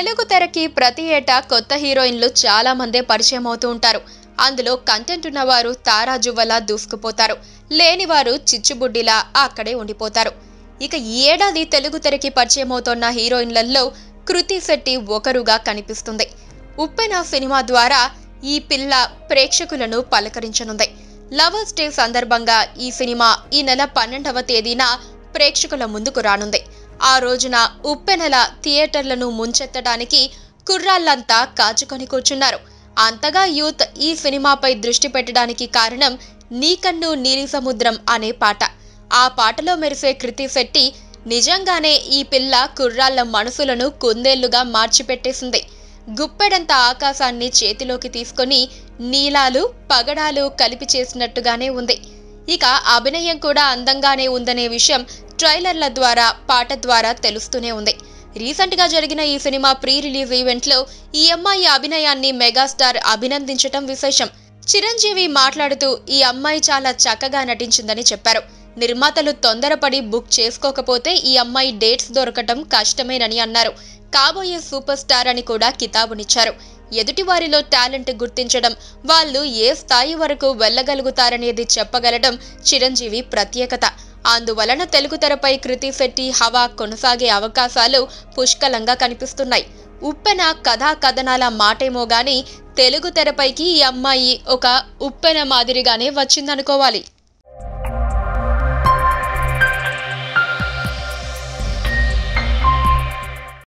తెలుగు తెరకి ప్రతి ఏటా కొత్త హీరోయిన్లు చాలా మందే పరిచయం అవుతూ ఉంటారు అందులో కంటెంట్ ఉన్నవారు తారాజువ్వలా దూసుకుపోతారు లేనివారు చిచ్చుబుడ్డిలా అక్కడే ఉండిపోతారు ఇక ఈ ఏడాది తెలుగు తెరకి పరిచయం అవుతున్న హీరోయిన్లలో కృతి శెట్టి ఒకరుగా కనిపిస్తుంది ఉప్పెన సినిమా ద్వారా ఈ పిల్ల ప్రేక్షకులను పలకరించనుంది లవర్స్ డే సందర్భంగా ఈ సినిమా ఈ నెల పన్నెండవ తేదీన ప్రేక్షకుల ముందుకు రానుంది ఆ రోజున ఉప్పెనెల థియేటర్లను ముంచెత్తడానికి కుర్రాళ్ళంతా కాచుకొని కూర్చున్నారు అంతగా యూత్ ఈ సినిమాపై దృష్టి పెట్టడానికి కారణం నీకన్ను నీలి సముద్రం అనే పాట ఆ పాటలో మెరిసే కృతి శెట్టి నిజంగానే ఈ పిల్ల కుర్రాళ్ళ మనసులను కుందేళ్లుగా మార్చిపెట్టేసింది గుప్పెడంత ఆకాశాన్ని చేతిలోకి తీసుకొని నీలాలు పగడాలు కలిపి చేసినట్టుగానే ఉంది ఇక అభినయం కూడా అందంగానే ఉందనే విషయం ట్రైలర్ల ద్వారా పాట ద్వారా తెలుస్తూనే ఉంది రీసెంట్ గా జరిగిన ఈ సినిమా ప్రీ రిలీజ్ ఈవెంట్ లో ఈ అమ్మాయి అభినయాన్ని మెగాస్టార్ అభినందించటం విశేషం చిరంజీవి మాట్లాడుతూ ఈ అమ్మాయి చాలా చక్కగా నటించిందని చెప్పారు నిర్మాతలు తొందరపడి బుక్ చేసుకోకపోతే ఈ అమ్మాయి డేట్స్ దొరకటం కష్టమేనని అన్నారు కాబోయే సూపర్ స్టార్ అని కూడా కితాబునిచ్చారు ఎదుటి వారిలో టాలెంట్ గుర్తించడం వాళ్ళు ఏ స్థాయి వరకు వెళ్ళగలుగుతారనేది చెప్పగలడం చిరంజీవి ప్రత్యేకత అందువలన తెలుగు తెరపై కృతి శెట్టి హవా కొనసాగే అవకాశాలు పుష్కలంగా కనిపిస్తున్నాయి ఉప్పెన కథా కథనాల మాటేమో గాని తెలుగు తెరపైకి ఈ అమ్మాయి ఒక ఉప్పెన మాదిరిగానే వచ్చిందనుకోవాలి